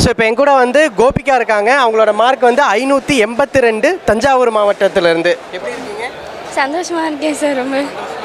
So இப்போ என் கூட வந்து கோபிகா இருக்காங்க அவங்களோட மார்க் வந்து ஐநூற்றி எண்பத்தி ரெண்டு தஞ்சாவூர் மாவட்டத்திலேருந்து எப்படி இருக்கீங்க சந்தோஷமாக இருக்கேன் சார் ரொம்ப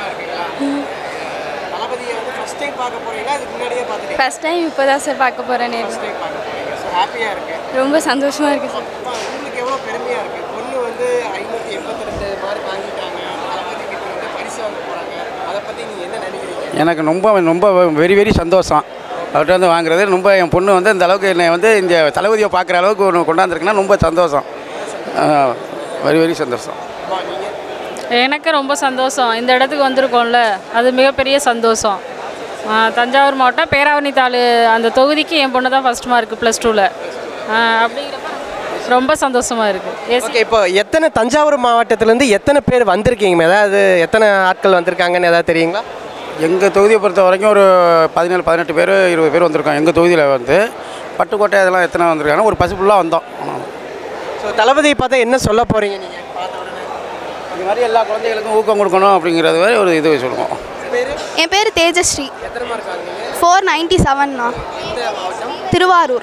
தளபதியை வந்து ஃபஸ்ட் டைம் பார்க்க போறீங்களா அதுக்கு முன்னாடியே பார்த்துட்டீங்க ஃபஸ்ட் டைம் இப்போ தான் சார் பார்க்க போகிறேன் நேரில் டைம் பார்க்க போறீங்க ஸோ ஹாப்பியாக இருக்கு ரொம்ப சந்தோஷமாக இருக்குது சார் அப்பா, உங்களுக்கு எவ்வளோ பெருமையாக இருக்கு பொண்ணு வந்து ஐநூற்றி எண்பத்தி ரெண்டு மார்க் வாங்கிட்டாங்க தளபதி கிட்ட வந்து பரிசு வாங்க போகிறாங்க அதை பற்றி நீங்கள் என்ன நினைக்கிறீங்க எனக்கு ரொம்ப ரொம்ப வெரி வெரி சந்தோஷம் அவர்கிட்ட வந்து வாங்குறது ரொம்ப என் பொண்ணு வந்து இந்த அளவுக்கு என்னை வந்து இந்த தளபதியை பார்க்குற அளவுக்கு ஒன்று கொண்டாந்துருக்குன்னா ரொம்ப சந்தோஷம் வெரி வெரி சந்தோஷம் எனக்கு ரொம்ப சந்தோஷம் இந்த இடத்துக்கு வந்திருக்கோம்ல அது மிகப்பெரிய சந்தோஷம் ஆ, தஞ்சாவூர் மாவட்டம் பேராவணி தாலு அந்த தொகுதிக்கு என் பொண்ணு தான் ஃபஸ்ட் மார்க் ப்ளஸ் டூவில் அப்படிங்கிறப்ப ரொம்ப சந்தோஷமாக இருக்குது எஸ் ஓகே இப்போ எத்தனை தஞ்சாவூர் மாவட்டத்திலேருந்து எத்தனை பேர் வந்திருக்கீங்க ஏதாவது எத்தனை ஆட்கள் வந்திருக்காங்கன்னு ஏதாவது தெரியுங்களா எங்கள் தொகுதியை பொறுத்த வரைக்கும் ஒரு பதினேழு பதினெட்டு பேர் இருபது பேர் வந்திருக்கோம் எங்கள் தொகுதியில் வந்து பட்டுக்கோட்டை இதெல்லாம் எத்தனை வந்திருக்காங்க ஒரு பசு ஃபுல்லாக வந்தோம் ஸோ தளபதியை பார்த்தா என்ன சொல்ல போகிறீங்க நீங்கள் இந்த மாதிரி எல்லா குழந்தைகளுக்கும் ஊக்கம் கொடுக்கணும் அப்படிங்கிறது மாதிரி ஒரு இது சொல்லுவோம் என் பேர் தேஜஸ்ரீ ஃபோர் நைன்டி செவன்ண்ணா திருவாரூர்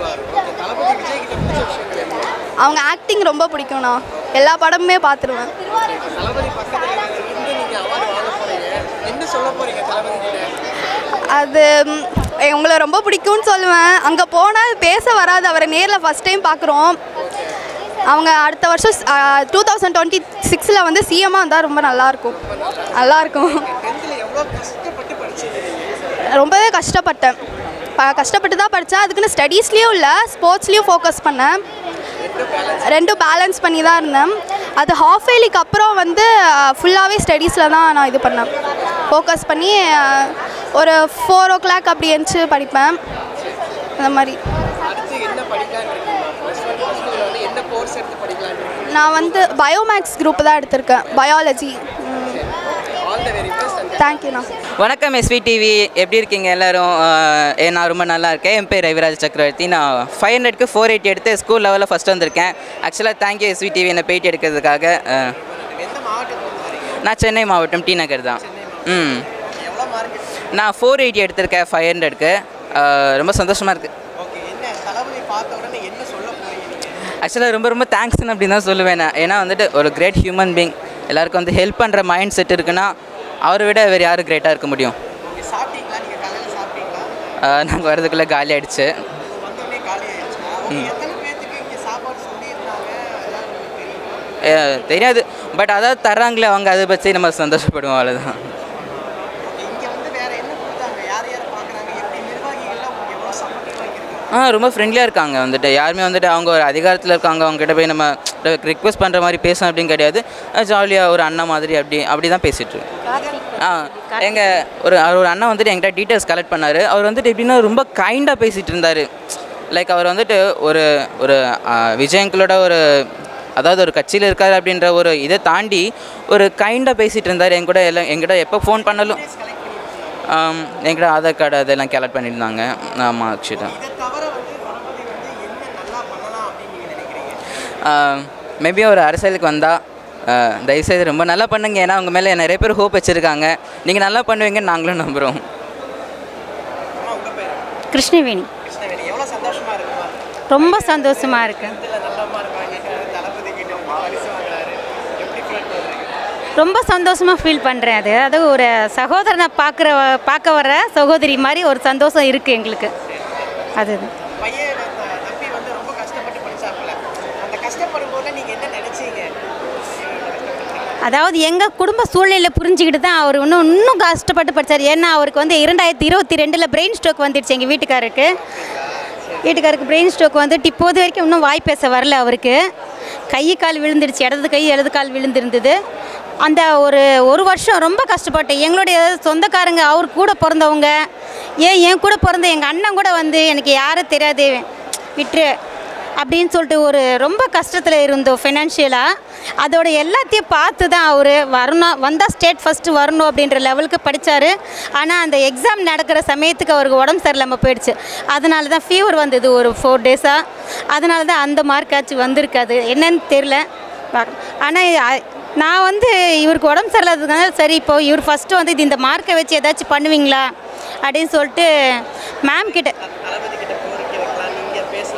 அவங்க ஆக்டிங் ரொம்ப பிடிக்கும்ண்ணா எல்லா படமுமே பார்த்துருவேன் என்ன சொல்ல போகிறீங்க தளபதி கிட்ட அது ம், உங்களை ரொம்ப பிடிக்கும்னு சொல்லுவேன் அங்கே போனால் பேச வராது அவரை நேரில் ஃபஸ்ட் டைம் பார்க்குறோம் அவங்க அடுத்த வருஷம் டூ தௌசண்ட் டுவெண்ட்டி சிக்ஸில் வந்து சிஎம்மாக இருந்தால் ரொம்ப நல்லாயிருக்கும் நல்லாயிருக்கும் ரொம்பவே கஷ்டப்பட்டேன் ப கஷ்டப்பட்டு தான் படித்தேன் அதுக்குன்னு ஸ்டடீஸ்லேயும் இல்லை ஸ்போர்ட்ஸ்லேயும் ஃபோக்கஸ் பண்ணேன் ரெண்டும் பேலன்ஸ் பண்ணி தான் இருந்தேன் அது ஹாஃப் இயர்லிக்கு அப்புறம் வந்து ஃபுல்லாகவே ஸ்டடீஸில் தான் நான் இது பண்ணேன் ஃபோக்கஸ் பண்ணி அஹ், ஒரு ஃபோர் ஓ கிளாக் அப்படி எழுந்துச்சு படிப்பேன் அந்த மாதிரி நான் வந்து பயோமேக்ஸ் குரூப் தான் எடுத்திருக்கேன் பயாலஜி தேங்க்யூண்ணா வணக்கம் எஸ்வி டிவி எப்படி இருக்கீங்க எல்லாரும் ஆஹ் ஏ, நான் ரொம்ப நல்லா இருக்கேன் என் பேர் ரவிராஜ் சக்கரவர்த்தி நான் ஃபைவ் ஹண்ட்ரட்க்கு ஃபோர் எயிட்டி எடுத்து ஸ்கூல் லெவலில் ஃபஸ்ட் வந்திருக்கேன் ஆக்சுவலாக தேங்க்யூ எஸ்வி டிவி என்னை பேட்டி எடுக்கிறதுக்காக ஆஹ். நான் சென்னை மாவட்டம் டி நகர் தான் ம் நான் ஃபோர் எயிட்டி எடுத்திருக்கேன் ஃபைவ் ஹண்ட்ரட்க்கு ரொம்ப சந்தோஷமாக இருக்குது ஆக்சுவலாக ரொம்ப ரொம்ப தேங்க்ஸ்னு அப்படின்னு தான் சொல்லுவேன் நான் ஏன்னா வந்துட்டு ஒரு கிரேட் ஹியூமன் பீங் எல்லாருக்கும் வந்து ஹெல்ப் பண்ணுற மைண்ட் செட் இருக்குன்னா அவரை விட வேறு யார் கிரேட்டாக இருக்க முடியும் நாங்கள் வரதுக்குள்ளே காலி ஆயிடுச்சு ம். அஹ், தெரியாது பட் அதாவது தர்றாங்களே அவங்க அதை பற்றி நம்ம சந்தோஷப்படுவோம் அவ்வளோதான் ஆ ரொம்ப ஃப்ரெண்ட்லியாக இருக்காங்க வந்துட்டு யாருமே வந்துட்டு அவங்க ஒரு அதிகாரத்தில் இருக்காங்க அவங்க கிட்ட போய் நம்ம ரிக்வெஸ்ட் பண்ணுற மாதிரி பேசணும் அப்படின்னு கிடையாது ஜாலியாக ஒரு அண்ணா மாதிரி அப்படி அப்படி தான் பேசிட்டு இருக்கோம். ஆ எங்கள் ஒரு அவர் ஒரு அண்ணா வந்துட்டு என்கிட்ட டீட்டெயில்ஸ் கலெக்ட் பண்ணார் அவர் வந்துட்டு எப்படின்னா ரொம்ப கைண்டாக பேசிகிட்டு இருந்தார் லைக் அவர் வந்துட்டு ஒரு ஒரு ஆ, விஜயங்களோட ஒரு அதாவது ஒரு கட்சியில் இருக்கார் அப்படின்ற ஒரு இதை தாண்டி ஒரு கைண்டாக பேசிகிட்டு இருந்தார் என் கூட எல்லாம் என்கிட்ட எப்போ ஃபோன் பண்ணாலும் ஆம், என்கிட்ட ஆதார் கார்டு அதெல்லாம் கலெக்ட் பண்ணியிருந்தாங்க ஆமாம் அக்ஷிதா மேபி ஒரு அரசியலுக்கு வந்தால் தயவுசெய்து ரொம்ப நல்லா பண்ணுங்க ஏன்னா உங்கள் மேலே நிறைய பேர் ஹோப் வச்சுருக்காங்க நீங்கள் நல்லா பண்ணுவீங்கன்னு நாங்களும் நம்புகிறோம் கிருஷ்ணவேணி ரொம்ப சந்தோஷமா இருக்கு ரொம்ப சந்தோஷமாக ஃபீல் பண்ணுறேன் அது அது ஒரு சகோதரனை பார்க்குற பார்க்க வர சகோதரி மாதிரி ஒரு சந்தோஷம் இருக்குது எங்களுக்கு அது அதாவது எங்கள் குடும்ப சூழ்நிலை புரிஞ்சுக்கிட்டு தான் அவர் இன்னும் இன்னும் கஷ்டப்பட்டு படித்தார் ஏன்னா அவருக்கு வந்து இரண்டாயிரத்தி இருபத்தி ரெண்டில் பிரெயின் ஸ்ட்ரோக் வந்துடுச்சு எங்கள் வீட்டுக்காருக்கு வீட்டுக்காருக்கு பிரெயின் ஸ்ட்ரோக் வந்துட்டு இப்போது வரைக்கும் இன்னும் வாய் பேச வரல அவருக்கு கை கால் விழுந்துடுச்சு இடது கை இடது கால் விழுந்திருந்தது அந்த ஒரு ஒரு வருஷம் ரொம்ப கஷ்டப்பட்டேன் எங்களுடைய சொந்தக்காரங்க அவர் கூட பிறந்தவங்க ஏன் என் கூட பிறந்த எங்கள் அண்ணன் கூட வந்து எனக்கு யாரும் தெரியாது விட்டுரு அப்படின்னு சொல்லிட்டு ஒரு ரொம்ப கஷ்டத்தில் இருந்தோம் ஃபினான்ஷியலாக அதோட எல்லாத்தையும் பார்த்து தான் அவர் வரணும் வந்தால் ஸ்டேட் ஃபஸ்ட்டு வரணும் அப்படின்ற லெவலுக்கு படித்தார் ஆனால் அந்த எக்ஸாம் நடக்கிற சமயத்துக்கு அவருக்கு உடம்பு சரியில்லாமல் போயிடுச்சு அதனால தான் ஃபீவர் வந்தது ஒரு ஃபோர் டேஸாக அதனால தான் அந்த மார்க்காச்சும் வந்திருக்காது என்னன்னு தெரில ஆனால் நான் வந்து இவருக்கு உடம்பு சரியில்லாததுனால சரி இப்போ இவர் ஃபஸ்ட்டு வந்து இது இந்த மார்க்கை வச்சு ஏதாச்சும் பண்ணுவீங்களா அப்படின்னு சொல்லிட்டு மேம் கிட்ட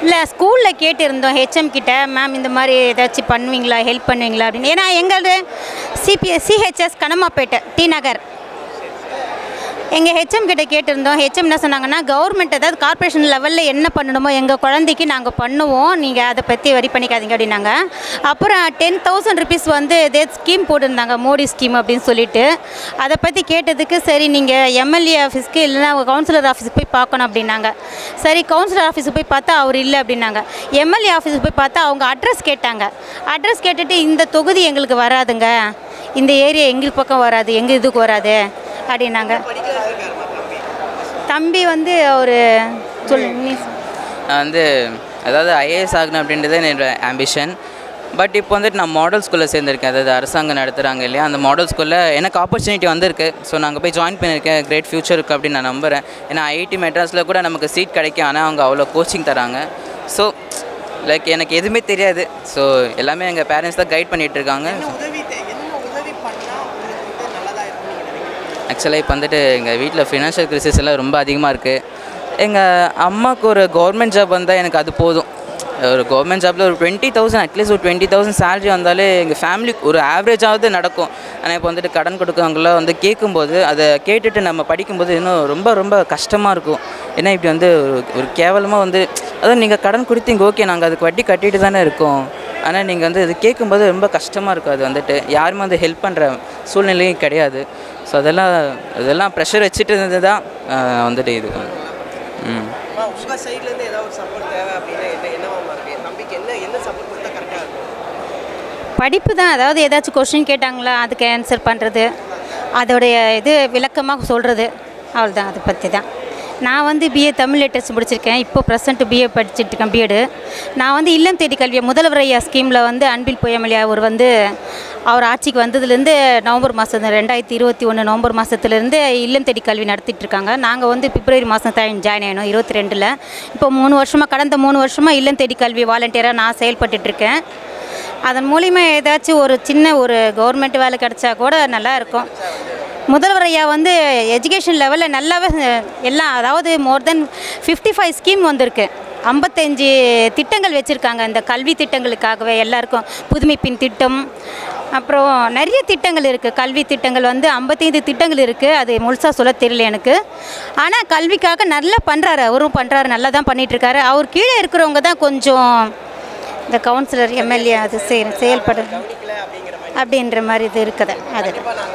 இல்லை ஸ்கூலில் கேட்டிருந்தோம் ஹெச்எம் கிட்ட மேம் இந்த மாதிரி ஏதாச்சும் பண்ணுவீங்களா ஹெல்ப் பண்ணுவீங்களா அப்படின்னு ஏன்னா எங்களது CBS CHS Kanamapettai T Nagar எங்கள் ஹெச்எம் கிட்ட கேட்டிருந்தோம் ஹெச்எம் என்ன சொன்னாங்கன்னா கவர்மெண்ட் ஏதாவது கார்ப்பரேஷன் லெவலில் என்ன பண்ணணுமோ எங்கள் குழந்தைக்கு நாங்கள் பண்ணுவோம் நீங்கள் அதை பற்றி வரி பண்ணிக்காதீங்க அப்படின்னாங்க அப்புறம் டென் தௌசண்ட் ருபீஸ் வந்து இதே ஸ்கீம் போட்டிருந்தாங்க மோடி ஸ்கீம் அப்படின்னு சொல்லிட்டு அதை பற்றி கேட்டதுக்கு சரி நீங்கள் எம்எல்ஏ ஆஃபீஸ்க்கு இல்லைன்னா கவுன்சிலர் ஆஃபீஸுக்கு போய் பார்க்கணும் அப்படின்னாங்க சரி கவுன்சிலர் ஆஃபீஸுக்கு போய் பார்த்தா அவர் இல்லை அப்படின்னாங்க எம்எல்ஏ ஆஃபீஸுக்கு போய் பார்த்தா அவங்க அட்ரஸ் கேட்டாங்க அட்ரஸ் கேட்டுட்டு இந்த தொகுதி எங்களுக்கு வராதுங்க இந்த ஏரியா எங்களுக்கு பக்கம் வராது எங்கள் இதுக்கு வராது அப்படின்னாங்க தம்பி வந்து ஒரு சொல் நீ நான் வந்து அதாவது ஐஏஎஸ் ஆகணும் அப்படின்றது என்னோட ஆம்பிஷன் பட் இப்போ வந்துட்டு நான் மாடல் ஸ்கூலில் சேர்ந்துருக்கேன் அதாவது அரசாங்கம் நடத்துகிறாங்க இல்லையா அந்த மாடல் ஸ்கூலில் எனக்கு ஆப்பர்ச்சுனிட்டி வந்திருக்கு ஸோ நாங்கள் போய் ஜாயின் பண்ணியிருக்கேன் கிரேட் ஃப்யூச்சர் இருக்குது அப்படின்னு நான் நம்புகிறேன் ஏன்னா ஐஐடி மெட்ராஸில் கூட நமக்கு சீட் கிடைக்கும் ஆனால் அவங்க அவ்வளோ கோச்சிங் தராங்க ஸோ லைக் எனக்கு எதுவுமே தெரியாது ஸோ எல்லாமே எங்கள் பேரண்ட்ஸ் தான் கைட் பண்ணிகிட்டு இருக்காங்க உதவி தே- என்ன உதவி பண்ணா உங்களுக்கு வந்து நல்லதா இருக்கும் நீங்க நினைக்கிறீங்க ஆக்சுவலாக இப்போ வந்துட்டு எங்கள் வீட்டில் ஃபினான்ஷியல் கிரிசிஸ் எல்லாம் ரொம்ப அதிகமாக இருக்குது எங்கள் அம்மாவுக்கு ஒரு கவர்மெண்ட் ஜாப் வந்தால் எனக்கு அது போதும் ஒரு கவர்மெண்ட் ஜாப்பில் ஒரு டுவெண்ட்டி தௌசண்ட் அட்லீஸ்ட் ஒரு டுவெண்ட்டி தௌசண்ட் சேலரி வந்தாலே எங்கள் ஃபேமிலி ஒரு ஆவரேஜாவது நடக்கும் ஆனால் இப்போ வந்துட்டு கடன் கொடுக்கவங்களாம் வந்து கேட்கும்போது அதை கேட்டுட்டு நம்ம படிக்கும்போது இன்னும் ரொம்ப ரொம்ப கஷ்டமாக இருக்கும் ஏன்னா இப்படி வந்து ஒரு ஒரு கேவலமாக வந்து அதான் நீங்கள் கடன் கொடுத்தீங்க ஓகே நாங்கள் அதுக்கு வட்டி கட்டிட்டு தானே இருக்கோம் ஆனால் நீங்கள் வந்து இது கேட்கும்போது ரொம்ப கஷ்டமாக இருக்கும் அது வந்துட்டு யாருமே வந்து ஹெல்ப் பண்ணுற சூழ்நிலையும் கிடையாது ஸோ அதெல்லாம் இதெல்லாம் ப்ரெஷர் வச்சுட்டு இருந்தது தான் ஆஹ், வந்துட்டு இது ம் அம்மா, உங்க சைடுல இருந்து ஏதாவது ஒரு சப்போர்ட் தேவை அப்படின்னா என்ன என்னவாமா இருக்கு என் தம்பிக்கு என்ன என்ன சப்போர்ட் கொடுத்தா கரெக்டா இருக்கும் படிப்பு தான் அதாவது ஏதாச்சும் கொஷின் கேட்டாங்களா அதுக்கு ஆன்சர் பண்ணுறது அதோடைய இது விளக்கமாக சொல்கிறது அவ்வளோதான் அதை பற்றி தான் நான் வந்து பிஏ தமிழ் லிட்டரேச்சர் முடிச்சிருக்கேன் இப்போ ப்ரெசென்ட் பிஏ படிச்சுட்டு இருக்கேன் பிஎடு நான் வந்து இல்லம் தேடி கல்வியை முதல்வர் ஐயா ஸ்கீமில் வந்து அன்பில் பொய்யமொழி அவர் வந்து அவர் ஆட்சிக்கு வந்ததுலேருந்து நவம்பர் மாதம் ரெண்டாயிரத்தி இருபத்தி ஒன்று நவம்பர் மாதத்துலேருந்து இல்லம் தேடி கல்வி நடத்திட்டு இருக்காங்க நாங்கள் வந்து பிப்ரவரி மாதம் தான் ஜாயின் ஆகினோம் இருபத்தி ரெண்டில் இப்போ மூணு வருஷமாக கடந்த மூணு வருஷமாக இல்லம் தேடி கல்வி வாலண்டியராக நான் செயல்பட்டுட்டு இருக்கேன் அதன் மூலிமா ஏதாச்சும் ஒரு சின்ன ஒரு கவர்மெண்ட் வேலை கிடைச்சா கூட நல்லா இருக்கும் முதல்வர் ஐயா வந்து எஜுகேஷன் லெவலில் நல்லாவே அஹ், எல்லாம் அதாவது more than fifty five scheme வந்திருக்கு ஐம்பத்தஞ்சு திட்டங்கள் வச்சுருக்காங்க இந்த கல்வி திட்டங்களுக்காகவே எல்லாருக்கும் புதுமை பின் திட்டம் அப்புறம் நிறைய திட்டங்கள் இருக்குது கல்வி திட்டங்கள் வந்து ஐம்பத்தைந்து திட்டங்கள் இருக்குது அது முழுசாக சொல்ல தெரியல எனக்கு ஆனால் கல்விக்காக நல்லா பண்ணுறாரு அவரும் பண்ணுறாரு நல்லா தான் பண்ணிகிட்ருக்காரு அவர் கீழே இருக்கிறவங்க தான் கொஞ்சம் இந்த கவுன்சிலர் எம்எல்ஏ அது செய் செயல்படு அப்படின்ற மாதிரி இது இருக்குது அது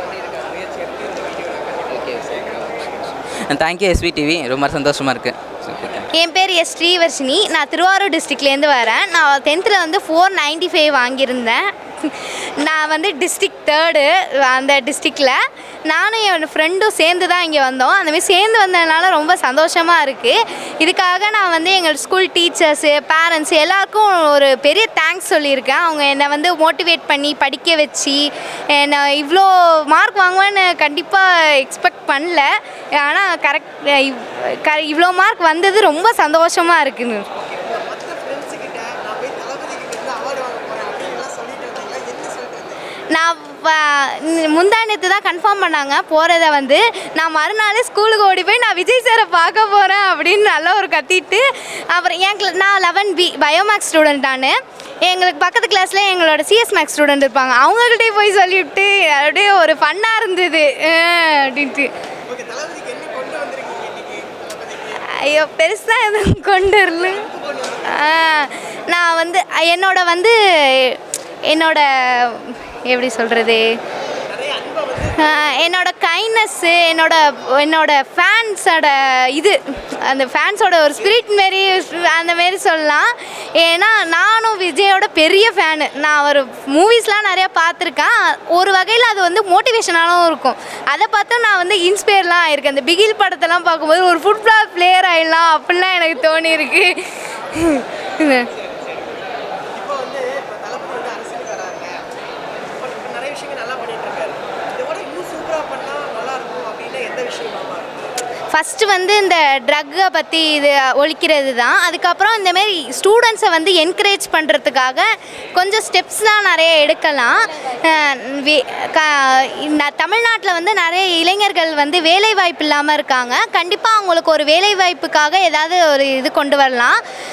தேங்க்யூ எஸ்வி டிவி ரொம்ப சந்தோஷமாக இருக்குது என் பேர் எஸ் ஸ்ரீவர்ஷினி நான் திருவாரூர் டிஸ்ட்ரிக்ட்லேருந்து வரேன் நான் டென்த்தில் வந்து ஃபோர் நைன்டி ஃபைவ் வாங்கியிருந்தேன் நான் வந்து டிஸ்ட்ரிக்ட் தேர்டு அந்த டிஸ்ட்ரிக்டில் நானும் என் ஃப்ரெண்டும் சேர்ந்து தான் இங்கே வந்தோம் அந்தமாதிரி சேர்ந்து வந்ததுனால ரொம்ப சந்தோஷமாக இருக்குது இதுக்காக நான் வந்து எங்கள் ஸ்கூல் டீச்சர்ஸு பேரண்ட்ஸ் எல்லாருக்கும் ஒரு பெரிய தேங்க்ஸ் சொல்லியிருக்கேன் அவங்க என்னை வந்து மோட்டிவேட் பண்ணி படிக்க வச்சு என்னை இவ்வளோ மார்க் வாங்குவேன்னு கண்டிப்பாக எக்ஸ்பெக்ட் பண்ணல ஆனால் கரெக்ட் இவ்வளோ மார்க் வந்தது ரொம்ப சந்தோஷமாக இருக்குன்னு மற்ற ஃப்ரெண்ட்ஸ் கிட்ட நான் போய் தளபதி கிட்ட இருந்து அவார்டு வாங்க போறேன் அப்படின்னு எல்லாம் சொல்லிட்டு வந்தீங்களா என்ன சொல்லிட்டு வந்தீங்க நான் முந்தானத்து தான் கன்ஃபார்ம் பண்ணாங்க போகிறத வந்து நான் மறுநாள் ஸ்கூலுக்கு ஓடி போய் நான் விஜய் சாரை பார்க்க போகிறேன் அப்படின்னு நல்லா ஒரு கத்திட்டு அப்புறம் என் cla- நான் லெவன் பி பயோமேக்ஸ் ஸ்டூடெண்ட் நான் எங்களுக்கு பக்கத்து கிளாஸில் எங்களோட சிஎஸ் மேக்ஸ் ஸ்டூடெண்ட் இருப்பாங்க அவங்ககிட்டயே போய் சொல்லிவிட்டு அப்படியே ஒரு ஃபன்னாக இருந்தது அஹ் அப்படின்ட்டு ஓகே தளபதிக்கு என்ன கொண்டு வந்திருக்கீங்க இன்னைக்கு தளபதிக்கு ஐயோ பெருசாக எதுவும் கொண்டு வரல ஆ, நான் வந்து என்னோட வந்து என்னோட எப்படி சொல்கிறது என்னோட கைண்ட்னஸ்ஸு என்னோட என்னோட ஃபேன்ஸோட இது அந்த ஃபேன்ஸோட ஒரு ஸ்பிரிட் மாரி அந்த மாரி சொல்லலாம் ஏன்னா நானும் விஜயோட பெரிய ஃபேனு நான் ஒரு மூவிஸ்லாம் நிறையா பார்த்துருக்கேன் ஒரு வகையில் அது வந்து மோட்டிவேஷனாகவும் இருக்கும் அதை பார்த்து நான் வந்து இன்ஸ்பயர்லாம் ஆயிருக்கேன் அந்த பிகில் படத்தெல்லாம் பார்க்கும்போது ஒரு ஃபுட்பால் பிளேயர் ஆயிடலாம் அப்படிலாம் எனக்கு தோணியிருக்கு இப்போ வந்து இப்போ தளபதி வந்து அரசியலுக்கு வராங்க இப்போ இப்போ நிறைய விஷயங்கள் நல்லா பண்ணிட்டு இருக்காரு இதை விட இன்னும் சூப்பராக பண்ணால் நல்லா இருக்கும் அப்படின்னா எந்த விஷயமாமா இருக்கும் ஃபஸ்ட்டு வந்து இந்த ட்ரக்கை பற்றி இது ஒழிக்கிறது தான் அதுக்கப்புறம் இந்தமாரி ஸ்டூடெண்ட்ஸை வந்து என்கரேஜ் பண்ணுறதுக்காக கொஞ்சம் ஸ்டெப்ஸ்லாம் நிறைய எடுக்கலாம் அஹ் வே- க- இந்த தமிழ்நாட்டில் வந்து நிறைய இளைஞர்கள் வந்து வேலை வாய்ப்பு இல்லாமல் இருக்காங்க கண்டிப்பாக அவங்களுக்கு ஒரு வேலை வாய்ப்புக்காக ஏதாவது ஒரு இது கொண்டு வரலாம்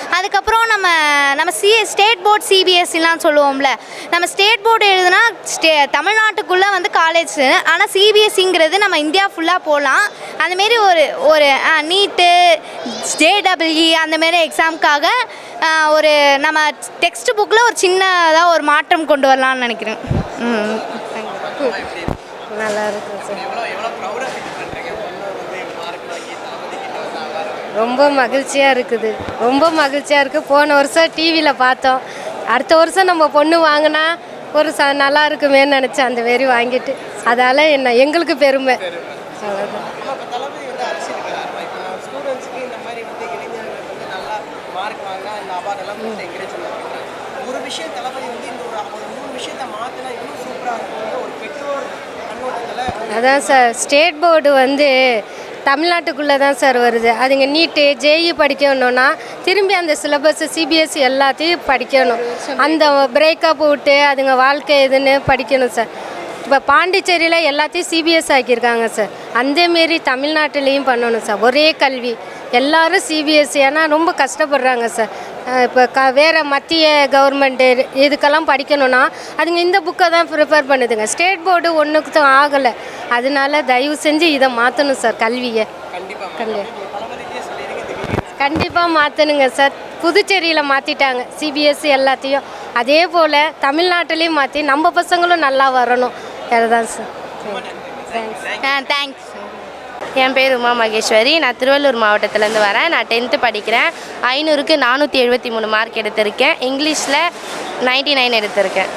அதுக்கப்புறம் நம்ம நம்ம சி ஸ்டேட் போர்ட் சிபிஎஸ்சிலாம் சொல்லுவோம்ல நம்ம ஸ்டேட் போர்டு எழுதுனா ஸ்டே தமிழ்நாட்டுக்குள்ளே வந்து காலேஜ் ஆனால் சிபிஎஸ்சிங்கிறது நம்ம இந்தியா ஃபுல்லாக போகலாம் அந்தமாரி ஒரு ஒரு நீட்டு ஜேடபிள்இ அந்தமாரி எக்ஸாமுக்காக ஒரு நம்ம டெக்ஸ்ட் புக்கில் ஒரு சின்னதாக ஒரு மாற்றம் கொண்டு வரலாம்னு நினைக்கிறேன் ம் நல்லா இருக்கும் சார் எவ்வளோ எவ்வளோ ப்ரௌடாக ஃபீல் பண்ணுறீங்க பொண்ணு வந்து மார்க் வாங்கி தளபதி கிட்ட வந்தாங்க ரொம்ப மகிழ்ச்சியாக இருக்குது ரொம்ப மகிழ்ச்சியாக இருக்குது போன வருஷம் டிவியில் பார்த்தோம் அடுத்த வருஷம் நம்ம பொண்ணு வாங்கினா ஒரு ச நல்லா இருக்குமேன்னு நினச்சேன் அந்த மாரி வாங்கிட்டு அதால் என்ன எங்களுக்கு பெருமை அவ்வளோதான் ஆமாம் இப்போ தளபதி வந்து அரசியலுக்கு வராரு இப்போ ஸ்டூடெண்ட்ஸ்க்கு இந்த மாதிரி வந்து இளைஞர்கள் வந்து நல்லா மார்க் வாங்கினா இந்த அவார்ட் எல்லாம் கொடுத்து என்கரேஜ் பண்ணுறாங்க ஒரு விஷயம் தளபதி வந்து இந்த ஒரு ஒரு மூணு விஷயத்தை மாற்றினா இன்னும் சூப்பராக இருக்கும் ஒரு பெற்றோர் கண்ணோட்டத்தில் அதான் சார் ஸ்டேட் போர்டு வந்து தமிழ்நாட்டுக்குள்ளே தான் சார் வருது அதுங்க நீட்டு ஜேஇ படிக்கணும்னா திரும்பி அந்த சிலபஸ் சிபிஎஸ்சி எல்லாத்தையும் படிக்கணும் அந்த பிரேக்கப் விட்டு அதுங்க வாழ்க்கை எதுன்னு படிக்கணும் சார் இப்போ பாண்டிச்சேரியில் எல்லாத்தையும் சிபிஎஸ் ஆக்கியிருக்காங்க சார் அந்தமாரி தமிழ்நாட்டிலையும் பண்ணணும் சார் ஒரே கல்வி எல்லாரும் சிபிஎஸ்சி ஏன்னா ரொம்ப கஷ்டப்படுறாங்க சார் இப்போ க வேறு மத்திய கவர்மெண்ட்டு இதுக்கெல்லாம் படிக்கணும்னா அதுங்க இந்த புக்கை தான் ப்ரிப்பேர் பண்ணுதுங்க ஸ்டேட் போர்டு ஒன்றுக்கு தான் ஆகலை அதனால தயவு செஞ்சு இதை மாற்றணும் சார் கல்வியை கண்டிப்பாக கல்வி தளபதிக்கே சொல்லிடுங்க இந்த வீடியோ கண்டிப்பாக மாற்றணுங்க சார் புதுச்சேரியில் மாற்றிட்டாங்க சிபிஎஸ்சி எல்லாத்தையும் அதே போல் தமிழ்நாட்டிலையும் மாற்றி நம்ம பசங்களும் நல்லா வரணும் அதுதான் சார் தேங்க்ஸ் தேங்க்ஸ் என் பேர் உமா மகேஸ்வரி நான் திருவள்ளூர் மாவட்டத்திலேருந்து வரேன் நான் டென்த்து படிக்கிறேன் ஐநூறுக்கு நானூற்றி எழுபத்தி மூணு மார்க் எடுத்திருக்கேன் இங்கிலீஷில் நைன்டி நைன் எடுத்திருக்கேன்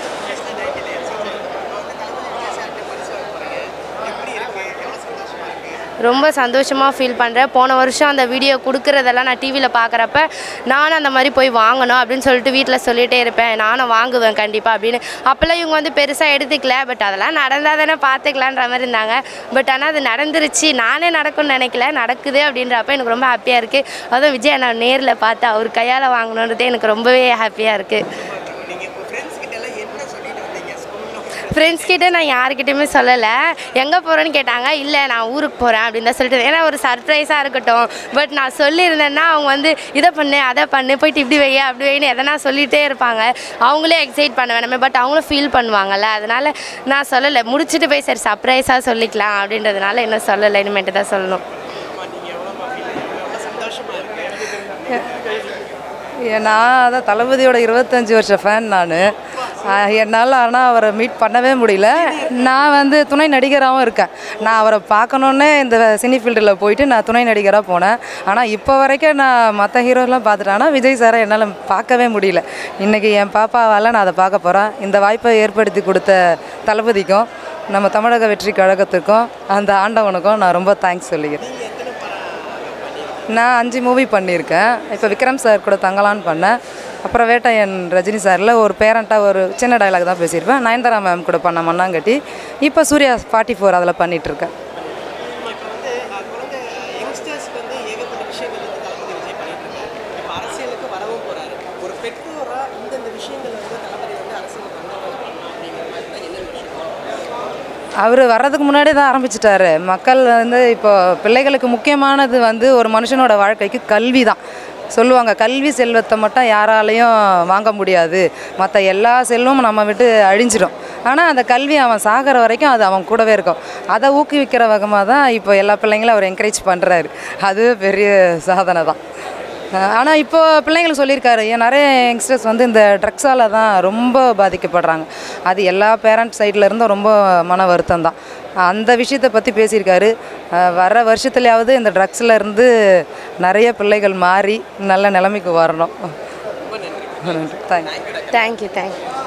ரொம்ப சந்தோஷமாக ஃபீல் பண்ணுறேன் போன வருஷம் அந்த வீடியோ கொடுக்குறதெல்லாம் நான் டிவியில் பார்க்குறப்ப நானும் அந்த மாதிரி போய் வாங்கணும் அப்படின்னு சொல்லிட்டு வீட்டில் சொல்லிகிட்டே இருப்பேன் நானும் வாங்குவேன் கண்டிப்பாக அப்படின்னு அப்போல்லாம் இவங்க வந்து பெருசாக எடுத்துக்கல பட் அதெல்லாம் நடந்தால் தானே பார்த்துக்கலான்ற மாதிரி இருந்தாங்க பட் ஆனால் அது நடந்துருச்சு நானே நடக்கும்னு நினைக்கல நடக்குது அப்படின்றப்ப எனக்கு ரொம்ப ஹாப்பியாக இருக்குது அதுவும் விஜய் நான் நேரில் பார்த்து அவர் கையால் வாங்கணுன்றதே எனக்கு ரொம்பவே ஹாப்பியாக இருக்குது நீங்கள் இப்போ ஃப்ரெண்ட்ஸ் கிட்ட எல்லாம் என்ன சொல்லிட்டு வந்தீங்க ஸ்கூலில் ஃப்ரெண்ட்ஸ் கிட்ட நான் யார்கிட்டயுமே சொல்லலை எங்கே போகிறேன்னு கேட்டாங்க இல்லை நான் ஊருக்கு போகிறேன் அப்படின்னு தான் சொல்லிட்டு ஏன்னா ஒரு சர்ப்ரைஸாக இருக்கட்டும் பட் நான் சொல்லியிருந்தேன்னா அவங்க வந்து இதை பண்ணு அதை பண்ணு போயிட்டு இப்படி வைய அப்படி வைன்னு எதனா சொல்லிகிட்டே இருப்பாங்க அவங்களே எக்ஸைட் பண்ண வேணாமே பட் அவங்களும் ஃபீல் பண்ணுவாங்கல்ல அதனால் நான் சொல்லலை முடிச்சுட்டு போய் சரி சர்ப்ரைஸாக சொல்லிக்கலாம் அப்படின்றதுனால இன்னும் சொல்லலை இனிமேட்டு தான் சொல்லணும் நான் அதான் தளபதியோட இருபத்தஞ்சி வருஷம் ஃபேன் நான் என்னால் ஆனால் அவரை மீட் பண்ணவே முடியல நான் வந்து துணை நடிகராகவும் இருக்கேன் நான் அவரை பார்க்கணுன்னே இந்த சினி ஃபீல்டில் போயிட்டு நான் துணை நடிகராக போனேன் ஆனால் இப்போ வரைக்கும் நான் மற்ற ஹீரோலாம் பார்த்துட்டேன் ஆனால் விஜய் சாரை என்னால் பார்க்கவே முடியல இன்றைக்கி என் பாப்பாவால் நான் அதை பார்க்க போகிறேன் இந்த வாய்ப்பை ஏற்படுத்தி கொடுத்த தளபதிக்கும் நம்ம தமிழக வெற்றி கழகத்துக்கும் அந்த ஆண்டவனுக்கும் நான் ரொம்ப தேங்க்ஸ் சொல்லிக்கிறேன் நான் அஞ்சு மூவி பண்ணியிருக்கேன் இப்போ விக்ரம் சார் கூட தங்கலான்னு பண்ணேன் அப்புறம் வேட்டையன் ரஜினி சாரில் ஒரு பேரண்ட்டாக ஒரு சின்ன டயலாக் தான் பேசியிருப்பேன் நயன்தாரா மேம் கூட பண்ண மண்ணாங்கட்டி இப்போ சூர்யா ஃபார்ட்டி ஃபோர் அதில் பண்ணிகிட்ருக்கேன் இப்போ வந்து அஹ், குழந்தை யங்ஸ்டர்ஸ்க்கு வந்து ஏகப்பட்ட விஷயங்கள் வந்து தளபதி விஜய் பண்ணிட்டு இருக்காரு இப்போ அரசியலுக்கு வரவும் போறாரு ஒரு பெற்றோரா இந்தந்த விஷயங்கள் வந்து தளபதி வந்து அரசியலுக்கு வந்தவங்க பண்ணணும் அப்படிங்கிற மாதிரி தான் என்ன விஷயம் அவர் வர்றதுக்கு முன்னாடியே தான் ஆரம்பிச்சிட்டாரு மக்கள் வந்து இப்போ பிள்ளைகளுக்கு முக்கியமானது வந்து ஒரு மனுஷனோட வாழ்க்கைக்கு கல்வி தான் சொல்லுவாங்க கல்வி செல்வத்தை மட்டும் யாராலையும் வாங்க முடியாது மற்ற எல்லா செல்வமும் நம்ம விட்டு அழிஞ்சிடும் ஆனால் அந்த கல்வி அவன் சாகிற வரைக்கும் அது அவன் கூடவே இருக்கும் அதை ஊக்குவிக்கிற வகமாக தான் இப்போ எல்லா பிள்ளைங்களும் அவர் என்கரேஜ் பண்ணுறாரு அது பெரிய சாதனை தான் ஆனால் இப்போ பிள்ளைங்களுக்கு சொல்லியிருக்காரு ஏன் நிறைய யங்ஸ்டர்ஸ் வந்து இந்த ட்ரக்ஸால் தான் ரொம்ப பாதிக்கப்படுறாங்க அது எல்லா பேரண்ட் சைடில் இருந்தும் ரொம்ப மன வருத்தம் தான் அந்த விஷயத்தை பற்றி பேசியிருக்காரு அஹ் வர வருஷத்துலையாவது இந்த ட்ரக்ஸில் இருந்து நிறைய பிள்ளைகள் மாறி நல்ல நிலைமைக்கு வரணும் நன்றி தேங்க்யூ தேங்க்யூ தேங்க்யூ